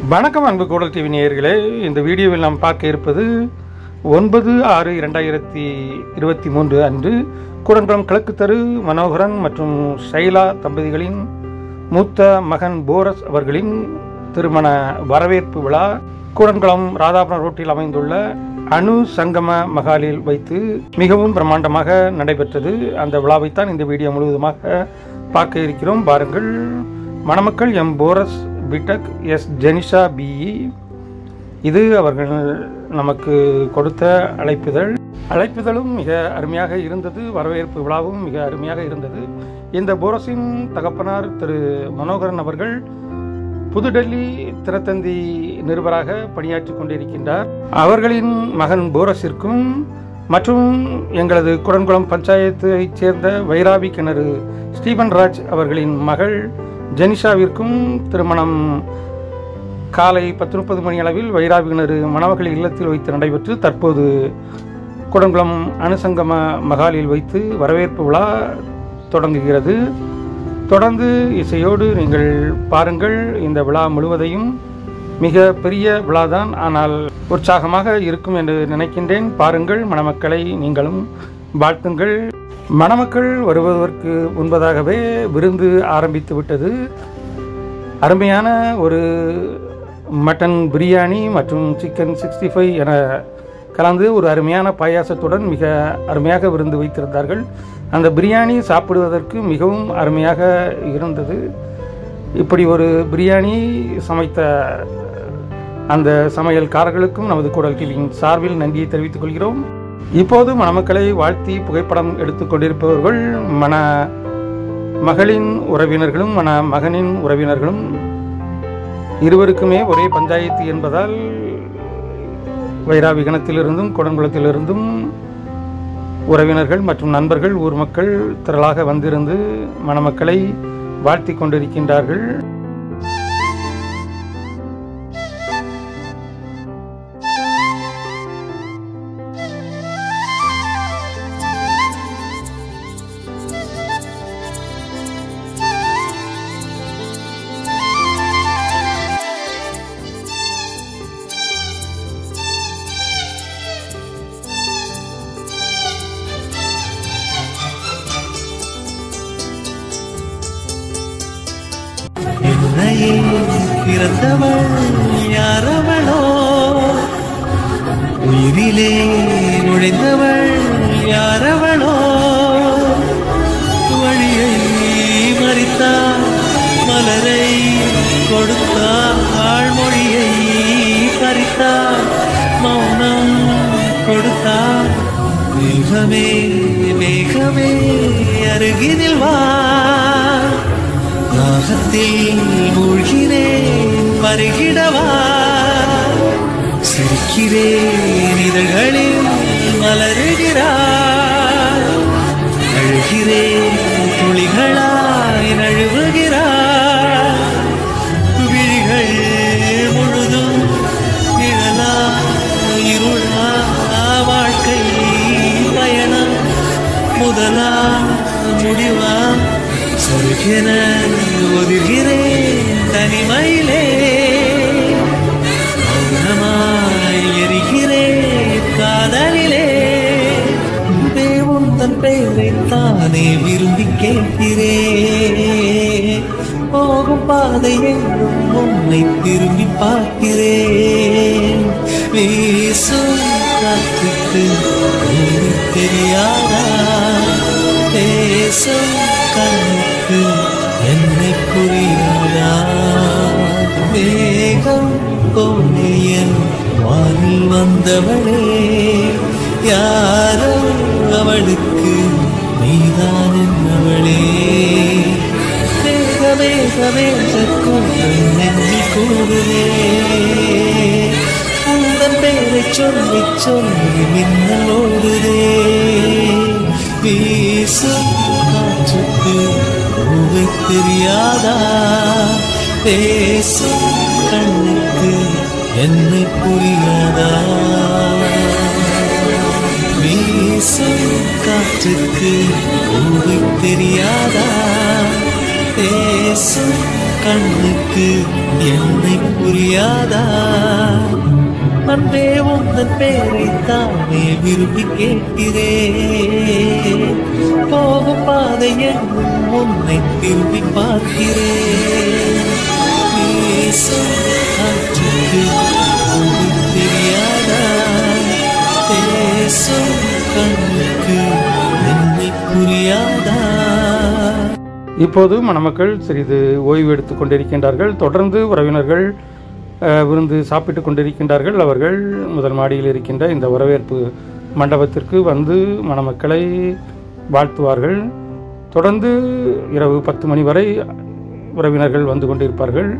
வணக்கம் அன்பு கூடல் டிவி நேயர்களே இந்த வீடியோவில் நாம் பார்க்க இருப்பது ஒன்பது ஆறு இரண்டாயிரத்தி இருபத்தி மூன்று அன்று கூடன்குளம் கிழக்கு தெரு மனோகரன் மற்றும் ஷைலா தம்பதிகளின் மூத்த மகன் போரஸ் அவர்களின் திருமண வரவேற்பு விழா கூடன்குளம் ராதாபுரம் ரோட்டில் அமைந்துள்ள அணு சங்கம மகாலில் வைத்து மிகவும் பிரம்மாண்டமாக நடைபெற்றது அந்த விழாவைத்தான் இந்த வீடியோ முழுவதுமாக பார்க்க இருக்கிறோம் பாருங்கள் மணமக்கள் M Porus BTech S Jenisha BE இது அவர்கள் நமக்கு கொடுத்த அழைப்புதழ் அழைப்புதழும் மிக அருமையாக இருந்தது வரவேற்பு விழாவும் மிக அருமையாக இருந்தது இந்த போரஸின் தகப்பனார் திரு மனோகரன் அவர்கள் புதுடெல்லி திறத்தந்தி நிருபராக பணியாற்றி கொண்டிருக்கின்றார் அவர்களின் மகன் போரஸிற்கும் மற்றும் எங்களது குடன்குளம் பஞ்சாயத்தைச் சேர்ந்த வைராவி கிணறு ஸ்டீபன் ராஜ் அவர்களின் மகள் ஜெனிஷாவிற்கும் திருமணம் காலை பத்து முப்பது மணி அளவில் வைராவி கிணறு மணமகள் இல்லத்தில் வைத்து நடைபெற்று தற்போது குடங்குளம் அணுசங்கம மகாலில் வைத்து வரவேற்பு விழா தொடங்குகிறது தொடர்ந்து இசையோடு நீங்கள் பாருங்கள் இந்த விழா முழுவதையும் மிக பெரிய விழாதான் ஆனால் உற்சாகமாக இருக்கும் என்று நினைக்கின்றேன் பாருங்கள் மணமக்களை நீங்களும் வாழ்த்துங்கள் மணமக்கள் வருவதற்கு முன்பதாகவே விருந்து ஆரம்பித்து விட்டது அருமையான ஒரு மட்டன் பிரியாணி மற்றும் சிக்கன் சிக்ஸ்டி ஃபைவ் என கலந்து ஒரு அருமையான பாயாசத்துடன் மிக அருமையாக விருந்து வைத்திருந்தார்கள் அந்த பிரியாணி சாப்பிடுவதற்கு மிகவும் அருமையாக இருந்தது இப்படி ஒரு பிரியாணி சமைத்த அந்த சமையல்காரர்களுக்கும் நமது கூடல் டிவியின் சார்பில் நன்றியை தெரிவித்துக் கொள்கிறோம் இப்போது மணமக்களை வாழ்த்தி புகைப்படம் எடுத்துக்கொண்டிருப்பவர்கள் மன மகளின் உறவினர்களும் மன மகனின் உறவினர்களும் இருவருக்குமே ஒரே பஞ்சாயத்து என்பதால் வைராவி கணத்திலிருந்தும் குடங்குளத்திலிருந்தும் உறவினர்கள் மற்றும் நண்பர்கள் ஊர் மக்கள் திரளாக வந்திருந்து மணமக்களை வாழ்த்தி கொண்டிருக்கின்றார்கள் என்னையே பிறந்தவள் யாரவளோ உயிரிலே நுழைந்தவள் யாரவளோ வழியை மறித்தாள் மலரை கொடுத்தாள் ஆழ்மொழியை பறித்தாள் மௌனம் கொடுத்தாள் மேகமே மேகமே அருகினில் வா தாகத்தில் மூழ்கிறேன் வருகிடவா சிரிக்கிறேன் இதழ்களில் மலருகிறாய் அழுகிறேன் துளிகளாய் நழுவுகிறாய் விழிகள் முழுதும் நிழலா இருளா வாழ்க்கை பயணம் முதலா முடிவா சருகென ஒதுகிறேன் தனிமையிலே மௌனமாய் எரிகிறேன் காதலிலே தேவன் தன் பெயரை தானே விரும்பி கேட்கிறேன் போகும் பாதை எங்கும் உன்னை திரும்பி பார்க்கிறேன் வீசும் காற்றுக்கு உன்னை தெரியாதா பேசும் கண்ணுக்கு என்னை புரியாதா வேகம் கோணியன் வானில் வந்தவளே யாரோ அவளுக்கு நீதான் என்னவளே வேக வேக வேக கூட்டம் நெஞ்சில் கூடுதே உந்தன் பேரை சொல்லி சொல்லி மின்னல் ஓடுதே வீசும் காற்றுக்கு பூவை தெரியாதா பேசும் கண்ணுக்கு என்னை புரியாதா வீசும் காற்றுக்கு பூவை தெரியாதா பேசும் கண்ணுக்கு என்னை புரியாதா அன்பே உந்தன் பேரை தானே விரும்பி கேட்கிறேன் போகும் பாதை எங்கும் உன்னை திரும்பி பார்க்கிறேன் பேசும் காற்றுக்கு அன்பு தெரியாதா பேசும் கண்ணுக்கு என்னை புரியாதா இப்போது மணமக்கள் சிறிது ஓய்வு எடுத்துக் கொண்டிருக்கின்றார்கள் தொடர்ந்து உறவினர்கள் அஹ், விருந்து சாப்பிட்டு கொண்டிருக்கின்றார்கள் அவர்கள் முதல் மாடியில் இருக்கின்ற இந்த வரவேற்பு மண்டபத்திற்கு வந்து மணமக்களை வாழ்த்துவார்கள் தொடர்ந்து இரவு பத்து மணி வரை உறவினர்கள் வந்து கொண்டிருப்பார்கள்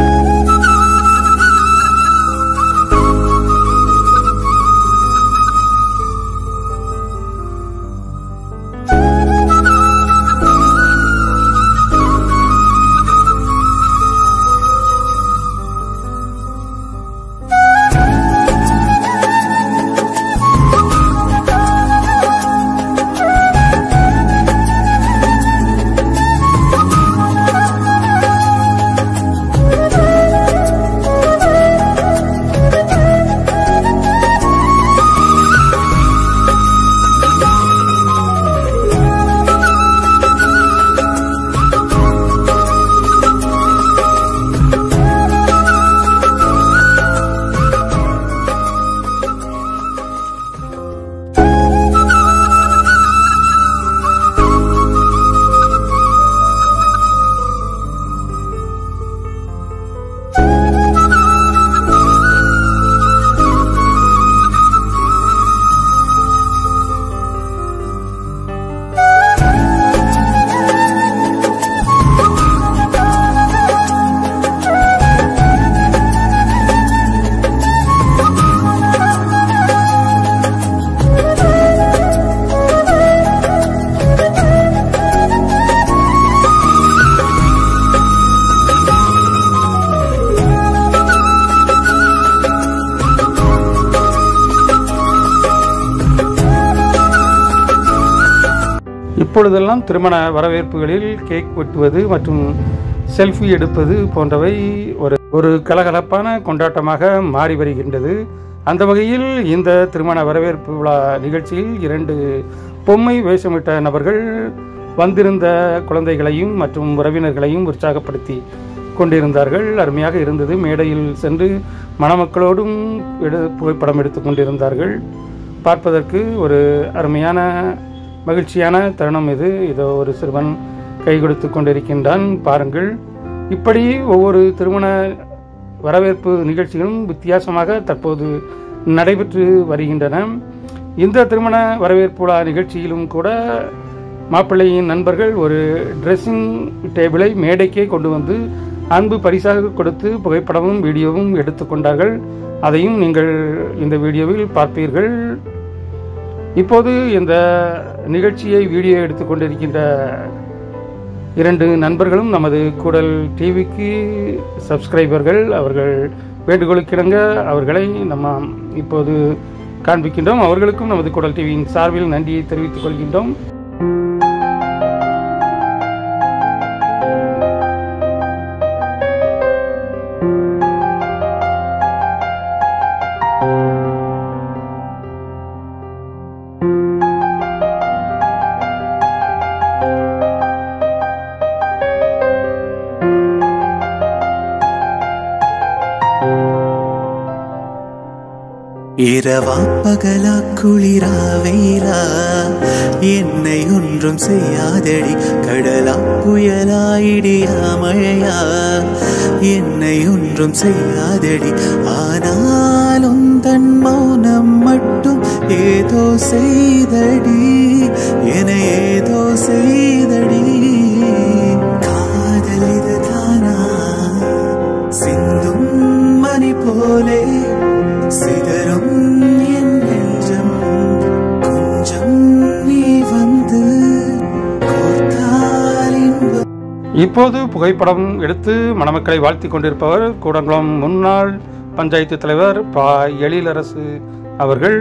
இப்பொழுதெல்லாம் திருமண வரவேற்புகளில் கேக் வெட்டுவது மற்றும் செல்ஃபி எடுப்பது போன்றவை ஒரு ஒரு கலகலப்பான கொண்டாட்டமாக மாறி வருகின்றது அந்த வகையில் இந்த திருமண வரவேற்பு விழா நிகழ்ச்சியில் இரண்டு பொம்மை வேஷமிட்ட நபர்கள் வந்திருந்த குழந்தைகளையும் மற்றும் உறவினர்களையும் உற்சாகப்படுத்தி கொண்டிருந்தார்கள் அருமையாக இருந்தது மேடையில் சென்று மணமக்களோடும் எடு புகைப்படம் எடுத்து கொண்டிருந்தார்கள் பார்ப்பதற்கு ஒரு அருமையான மகிழ்ச்சியான தருணம் இது இதோ ஒரு சிறுவன் கை கொடுத்து கொண்டிருக்கின்றான் பாருங்கள் இப்படி ஒவ்வொரு திருமண வரவேற்பு நிகழ்ச்சிகளும் வித்தியாசமாக தற்போது நடைபெற்று வருகின்றன இந்த திருமண வரவேற்பு விழா நிகழ்ச்சியிலும் கூட மாப்பிள்ளையின் நண்பர்கள் ஒரு ட்ரெஸ்ஸிங் டேபிளை மேடைக்கே கொண்டு வந்து அன்பு பரிசாக கொடுத்து புகைப்படமும் வீடியோவும் எடுத்துக்கொண்டார்கள் அதையும் நீங்கள் இந்த வீடியோவில் பார்ப்பீர்கள் இப்போது இந்த நிகழ்ச்சியை வீடியோ எடுத்துக்கொண்டிருக்கின்ற இரண்டு நண்பர்களும் நமது கூடல் டிவிக்கு சப்ஸ்கிரைபர்கள் அவர்கள் வேண்டுகோளுக்கிணங்க அவர்களை நம்ம இப்போது காண்பிக்கின்றோம் அவர்களுக்கும் நமது கூடல் டிவியின் சார்பில் நன்றியை தெரிவித்துக் கொள்கின்றோம் இரவா பகலா குளிரா வெயிலா என்னை ஒன்றும் செய்யாதடி கடலா புயலா இடியா மழையா என்னை ஒன்றும் செய்யாதடி ஆனாலும் தன் மௌனம் மட்டும் ஏதோ செய்தடி என ஏதோ செய்தடி காதல் இதுதானா சிந்தும் மணி போலே சிதறும் என் நெஞ்சம் கொஞ்சம் நீ வந்து கோர்த்தால் இன்பம் இப்போது புகைப்படம் எடுத்து மணமக்களை வாழ்த்தி கொண்டிருப்பவர் கூடங்குளம் முன்னாள் பஞ்சாயத்து தலைவர் பா எழிலரசு அவர்கள்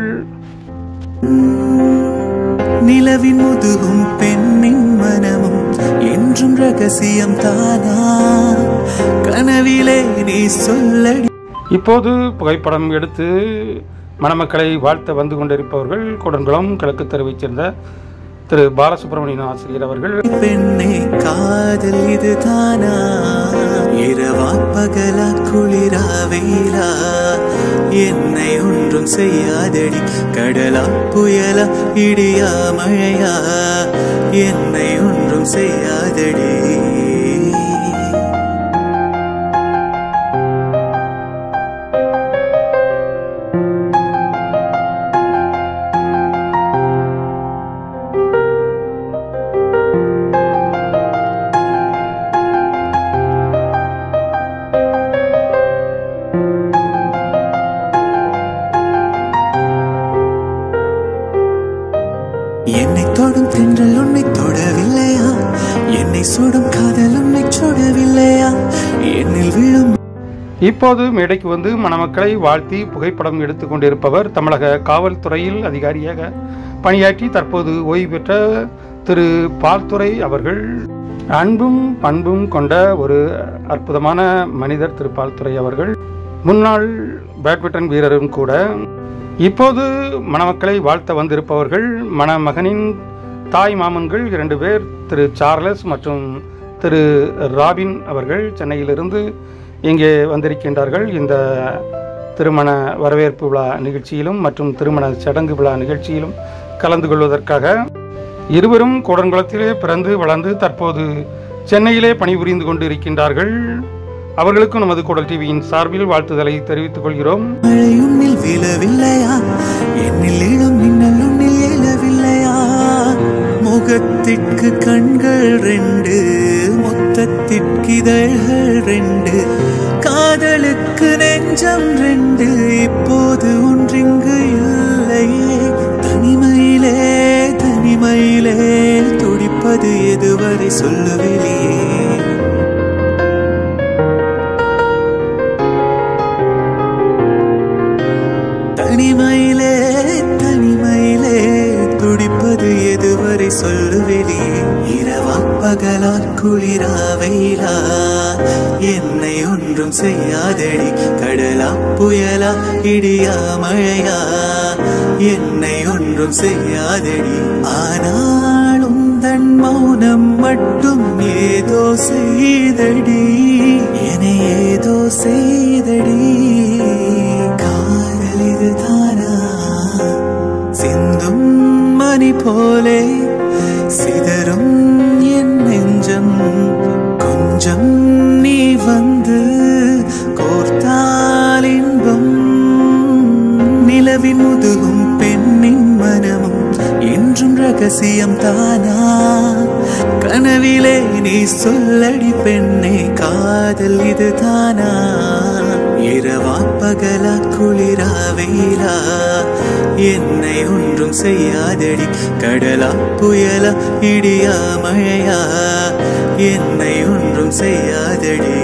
நிலவின் முதுகும் பெண்ணின் மனமும் என் என்றும் ரகசியம் தானா கனவிலே நீ சொல்லடி இப்போது புகைப்படம் எடுத்து மணமக்களை வாழ்த்த வந்து கொண்டிருப்பவர்கள் குடன்குளம் கிழக்கு தெருவைச் சேர்ந்த திரு பாலசுப்ரமணியன் ஆசிரியர் அவர்கள் பெண்ணே காதல் இது தானா இரவா பகலா குளிரா வெயிலா என்னை ஒன்றும் செய்யாதடி கடலா புயலா இடியா மழையா என்னை ஒன்றும் செய்யாதடி என்னை தொடும் தென்றல் உன்னை தொடவில்லையா என்னை சுடும் காதல் உன்னை சுடவில்லையா என்னில் விழும் இப்போது மேடைக்கு வந்து மணமக்களை வாழ்த்தி புகைப்படம் எடுத்து கொண்டிருப்பவர் தமிழக காவல்துறையில் அதிகாரியாக பணியாற்றி தற்போது ஓய்வு பெற்ற திரு பால்துறை அவர்கள் அன்பும் பண்பும் கொண்ட ஒரு அற்புதமான மனிதர் திரு பால்துறை அவர்கள் முன்னாள் பேட்மிண்டன் வீரரும் கூட இப்போது மணமக்களை வாழ்த்த வந்திருப்பவர்கள் மணமகனின் தாய் மாமன்கள் இரண்டு பேர் திரு சார்லஸ் மற்றும் திரு ராபின் அவர்கள் சென்னையிலிருந்து இங்கே வந்திருக்கின்றார்கள் இந்த திருமண வரவேற்பு விழா நிகழ்ச்சியிலும் மற்றும் திருமண சடங்கு விழா நிகழ்ச்சியிலும் கலந்து கொள்வதற்காக இருவரும் கூடன்குளத்திலே பிறந்து வளர்ந்து தற்போது சென்னையிலே பணிபுரிந்து கொண்டு இருக்கின்றார்கள் அவர்களுக்கும் நமது குடல் டிவியின் சார்பில் வாழ்த்துதலை தெரிவித்துக் கொள்கிறோம் மழை உன்னில் விழவில்லையா என்னில் இளம் மின்னல் உன்னில் எழவில்லையா முகத்திற்கு கண்கள் ரெண்டு மொத்தத்திற்கு இதழ்கள் ரெண்டு காதலுக்கு நெஞ்சம் ரெண்டு இப்போது ஒன்றிங்கு இல்லையே தனிமையிலே தனிமையிலே துடிப்பது எதுவரை சொல்லுவிலே தனிமையிலே தனிமையிலே துடிப்பது எதுவரை சொல்லுவெளி இரவா பகலா குளிரா வெயிலா என்னை ஒன்றும் செய்யாதடி கடலா புயலா இடியா மழையா என்னை ஒன்றும் செய்யாதடி ஆனாலும் தன் மௌனம் மட்டும் ஏதோ செய்தடி என ஏதோ செய்தடி காதல் இதுதானா சிந்தும் மணி போலே சிதறும் என் நெஞ்சம் கொஞ்சம் நீ வந்து கோர்த்தால் இன்பம் நிலவின் முதுகும் பெண்ணின் மனமும் என்றும் ரகசியம் தானா கனவிலே நீ சொல்லடி பெண்ணே காதல் இது தானா இரவா பகலா குளிரா வெயிலா என்னை ஒன்றும் செய்யாதடி கடலா புயலா இடியா மழையா என்னை ஒன்றும் செய்யாதடி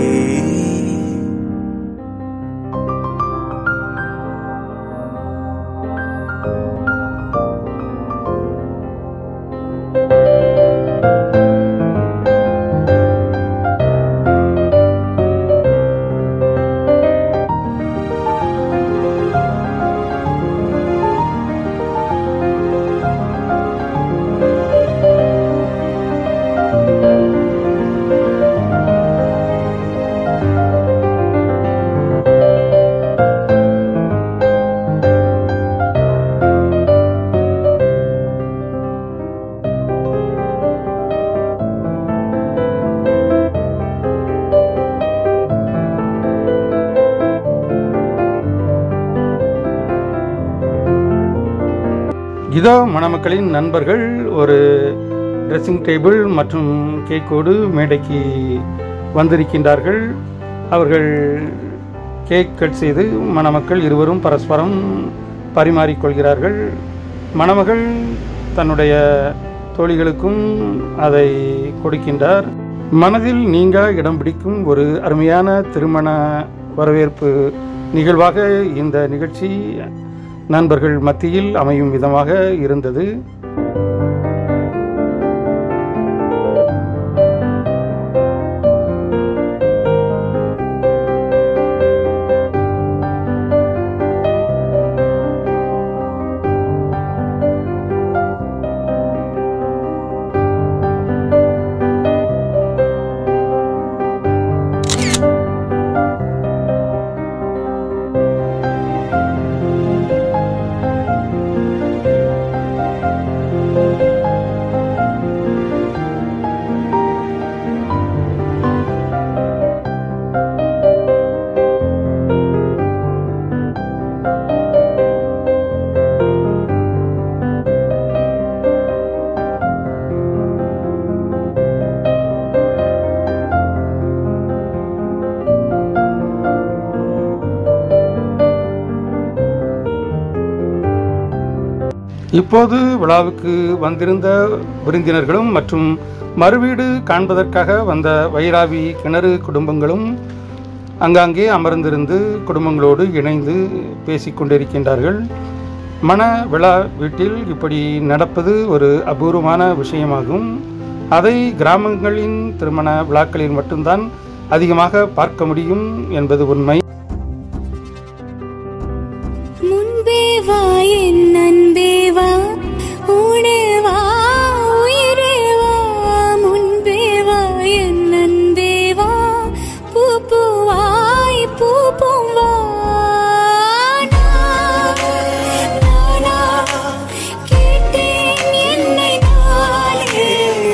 இதோ மணமக்களின் நண்பர்கள் ஒரு ட்ரெஸ்ஸிங் டேபிள் மற்றும் கேக்கோடு மேடைக்கு வந்திருக்கின்றார்கள் அவர்கள் கேக் கட் செய்து மணமக்கள் இருவரும் பரஸ்பரம் பரிமாறிக்கொள்கிறார்கள் மணமகள் தன்னுடைய தோழிகளுக்கும் அதை கொடுக்கின்றார் மனதில் நீங்க இடம் பிடிக்கும் ஒரு அருமையான திருமண வரவேற்பு நிகழ்வாக இந்த நிகழ்ச்சி நண்பர்கள் மத்தியில் அமையும் விதமாக இருந்தது இப்போது விழாவுக்கு வந்திருந்த விருந்தினர்களும் மற்றும் மறுவீடு காண்பதற்காக வந்த வைராவி கிணறு குடும்பங்களும் அங்காங்கே அமர்ந்திருந்து குடும்பங்களோடு இணைந்து பேசிக் கொண்டிருக்கின்றார்கள் மண விழா வீட்டில் இப்படி நடப்பது ஒரு அபூர்வமான விஷயமாகும் அதை கிராமங்களின் திருமண விழாக்களில் மட்டும்தான் அதிகமாக பார்க்க முடியும் என்பது உண்மை முன்பே வா என் அன்பே வா உடே வா உயிரே வா முன்பே வா என் அன்பே வா பூ பூவாய் பூ பூவா நானா கேட்டேன் என்னை நானே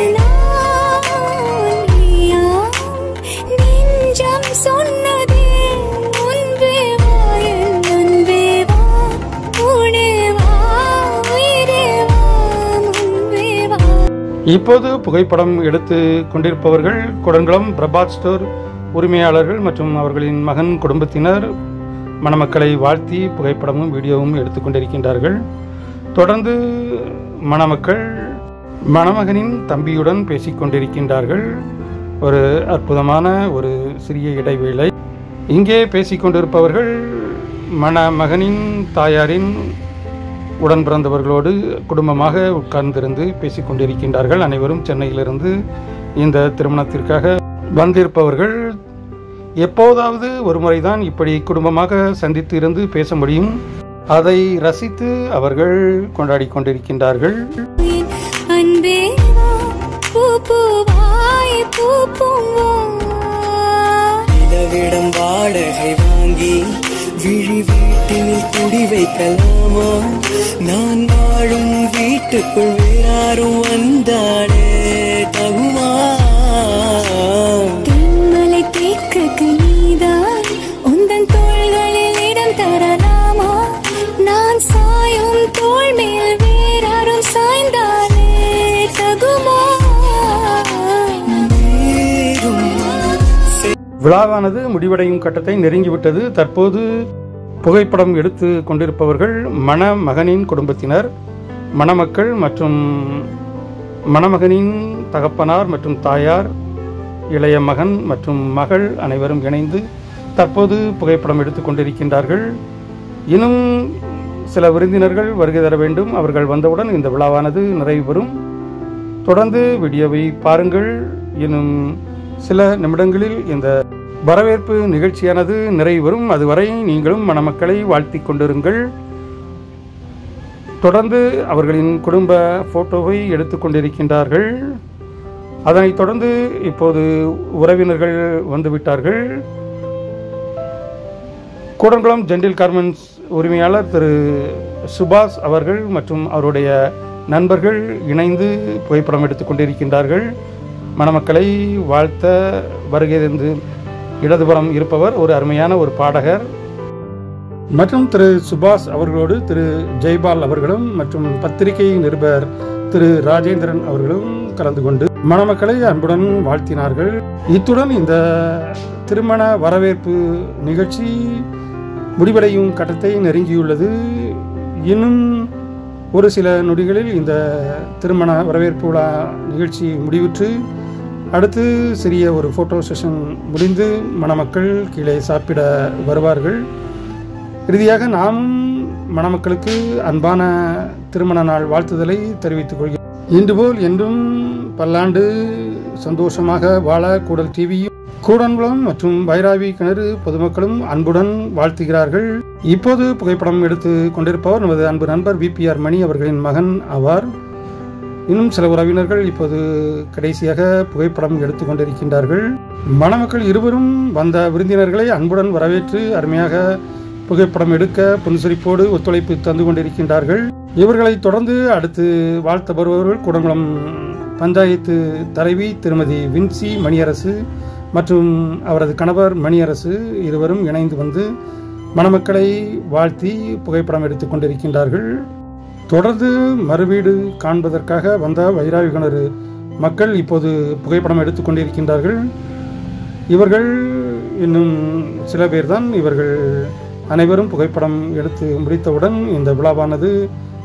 நான் நீயா நெஞ்சம் சொன்னதே முன்பே வா என் அன்பே வா உடே வா உயிரே வா முன்பே வா இப்போது புகைப்படம் எடுத்து கொண்டிருப்பவர்கள் குடங்குளம் பிரபாத் ஸ்டோர் உரிமையாளர்கள் மற்றும் அவர்களின் மகன் குடும்பத்தினர் மணமக்களை வாழ்த்தி புகைப்படமும் வீடியோவும் எடுத்து கொண்டிருக்கின்றார்கள் தொடர்ந்து மணமக்கள் மணமகனின் தம்பியுடன் பேசிக் கொண்டிருக்கின்றார்கள் ஒரு அற்புதமான ஒரு சிறிய இடைவேளை இங்கே பேசிக் கொண்டிருப்பவர்கள் மணமகனின் தாயாரின் உடன் பிறந்தவர்களோடு குடும்பமாக உட்கார்ந்திருந்து பேசிக் கொண்டிருக்கின்றார்கள் அனைவரும் சென்னையிலிருந்து இந்த திருமணத்திற்காக வந்திருப்பவர்கள் எப்போதாவது ஒரு முறைதான் இப்படி குடும்பமாக சந்தித்து இருந்து பேச முடியும் அதை ரசித்து அவர்கள் கொண்டாடி கொண்டிருக்கின்றார்கள் என் அன்பே வா பூ பூவாய் பூ பூவா இடவிடம் வாடகை வாங்கி விழி வீட்டினில் குடி வைக்கலாமா நான் வாழும் வீட்டுக்குள் வேறாரும் வந்தாடே தகுமா தென்மலை தேக்குக்கு நீதான் உந்தன் தோள்களில் இடம் தரலாமா நான் சாயும் தோள் மேல் வேறாரும் சாய்ந்தாலே தகுமா விழாவானது முடிவடையும் கட்டத்தை நெருங்கிவிட்டது தற்போது புகைப்படம் எடுத்து கொண்டிருப்பவர்கள் மணமகனின் குடும்பத்தினர் மணமக்கள் மற்றும் மணமகனின் தகப்பனார் மற்றும் தாயார் இளைய மகன் மற்றும் மகள் அனைவரும் இணைந்து தற்போது புகைப்படம் எடுத்து கொண்டிருக்கின்றார்கள் இன்னும் சில விருந்தினர்கள் வருகை தர வேண்டும் அவர்கள் வந்தவுடன் இந்த விழாவானது நிறைவு பெறும் தொடர்ந்து வீடியோவை பாருங்கள் இன்னும் சில நிமிடங்களில் இந்த வரவேற்பு நிகழ்ச்சியானது நிறைவு பெறும் அதுவரை நீங்களும் மணமக்களை வாழ்த்திக் கொண்டிருங்கள் தொடர்ந்து அவர்களின் குடும்ப போட்டோவை எடுத்துக் கொண்டிருக்கின்றார்கள் அதனைத் தொடர்ந்து இப்போது உறவினர்கள் வந்துவிட்டார்கள் கூடங்குளம் ஜென்டில் கார்மெண்ட்ஸ் உரிமையாளர் திரு சுபாஷ் அவர்கள் மற்றும் அவருடைய நண்பர்கள் இணைந்து புகைப்படம் எடுத்துக் கொண்டிருக்கின்றார்கள் மணமக்களை வாழ்த்த வருகிறது இடதுபுறம் இருப்பவர் ஒரு அருமையான ஒரு பாடகர் மற்றும் திரு சுபாஷ் அவர்களோடு திரு ஜெய்பால் அவர்களும் மற்றும் பத்திரிகை நிருபர் திரு ராஜேந்திரன் அவர்களும் கலந்து கொண்டு மணமக்களை அன்புடன் வாழ்த்தினார்கள் இத்துடன் இந்த திருமண வரவேற்பு நிகழ்ச்சி முடிவடையும் கட்டத்தை நெருங்கியுள்ளது இன்னும் ஒரு சில நொடிகளில் இந்த திருமண வரவேற்பு விழா நிகழ்ச்சி முடிவுற்று அடுத்து சிறிய ஒரு ஃபோட்டோ செஷன் முடிந்து மணமக்கள் கீழே சாப்பிட வருவார்கள் இறுதியாக நாமும் மணமக்களுக்கு அன்பான திருமண நாள் வாழ்த்துதலை தெரிவித்துக் கொள்கிறேன் இன்று போல் என்றும் பல்லாண்டு சந்தோஷமாக வாழ கூடல் டிவியும் கூடன்குளம் மற்றும் வைராவி கிணறு பொதுமக்களும் அன்புடன் வாழ்த்துகிறார்கள் இப்போது புகைப்படம் எடுத்து கொண்டிருப்பவர் நமது அன்பு நண்பர் விபிஆர் மணி அவர்களின் மகன் ஆவார் இன்னும் சில உறவினர்கள் இப்போது கடைசியாக புகைப்படம் எடுத்துக் கொண்டிருக்கின்றார்கள் மணமக்கள் இருவரும் வந்த விருந்தினர்களை அன்புடன் வரவேற்று அருமையாக புகைப்படம் எடுக்க புன்சிரிப்போடு ஒத்துழைப்பு தந்து கொண்டிருக்கின்றார்கள் இவர்களை தொடர்ந்து அடுத்து வாழ்த்த வருபவர்கள் கூடங்குளம் பஞ்சாயத்து தலைவி திருமதி வின்சி மணியரசு மற்றும் அவரது கணவர் மணியரசு இருவரும் இணைந்து வந்து மணமக்களை வாழ்த்தி புகைப்படம் எடுத்துக் கொண்டிருக்கின்றார்கள் தொடர்ந்து மறுவீடு காண்பதற்காக வந்த வைராவி கிணறு மக்கள் இப்போது புகைப்படம் எடுத்துக் கொண்டிருக்கின்றார்கள் இவர்கள் இன்னும் சில பேர்தான் இவர்கள் அனைவரும் புகைப்படம் எடுத்து முடித்தவுடன் இந்த விழாவானது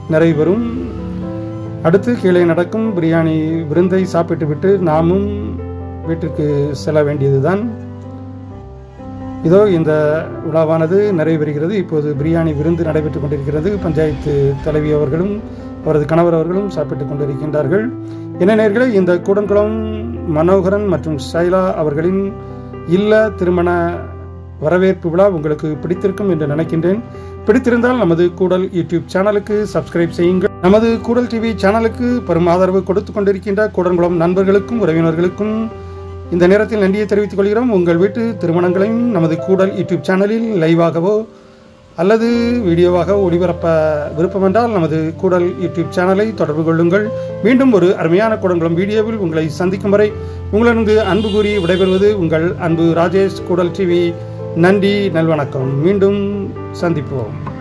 நிறைவு பெறும் அடுத்து கீழே நடக்கும் பிரியாணி விருந்தை சாப்பிட்டுவிட்டு நாமும் வீட்டிற்கு செல்ல வேண்டியதுதான் இதோ இந்த விழாவானது நிறைவேறுகிறது இப்போது பிரியாணி விருந்து நடைபெற்றுக் கொண்டிருக்கிறது பஞ்சாயத்து தலைவி அவர்களும் அவரது கணவர் அவர்களும் சாப்பிட்டுக் கொண்டிருக்கின்றார்கள் என்ன நேர்களே இந்த கூடன்குளம் மனோகரன் மற்றும் ஷைலா அவர்களின் இல்ல திருமண வரவேற்பு விழா உங்களுக்கு பிடித்திருக்கும் என்று நினைக்கின்றேன் பிடித்திருந்தால் நமது கூடல் யூடியூப் சேனலுக்கு சப்ஸ்கிரைப் செய்யுங்கள் நமது கூடல் டிவி சேனலுக்கு பெரும் ஆதரவு கொடுத்து கொண்டிருக்கின்ற கூடன்குளம் நண்பர்களுக்கும் உறவினர்களுக்கும் இந்த நேரத்தில் நன்றியை தெரிவித்துக் கொள்கிறோம் உங்கள் வீட்டு திருமணங்களையும் நமது கூடல் யூடியூப் சேனலில் லைவாகவோ அல்லது வீடியோவாக ஒளிபரப்ப விருப்பமென்றால் நமது கூடல் யூடியூப் சேனலை தொடர்பு கொள்ளுங்கள் மீண்டும் ஒரு அருமையான கூடங்குளம் வீடியோவில் உங்களை சந்திக்கும் வரை உங்களிருந்து அன்பு கூறி விடைபெறுவது உங்கள் அன்பு ராஜேஷ் கூடல் டிவி நன்றி நல்வணக்கம் மீண்டும் சந்திப்போம்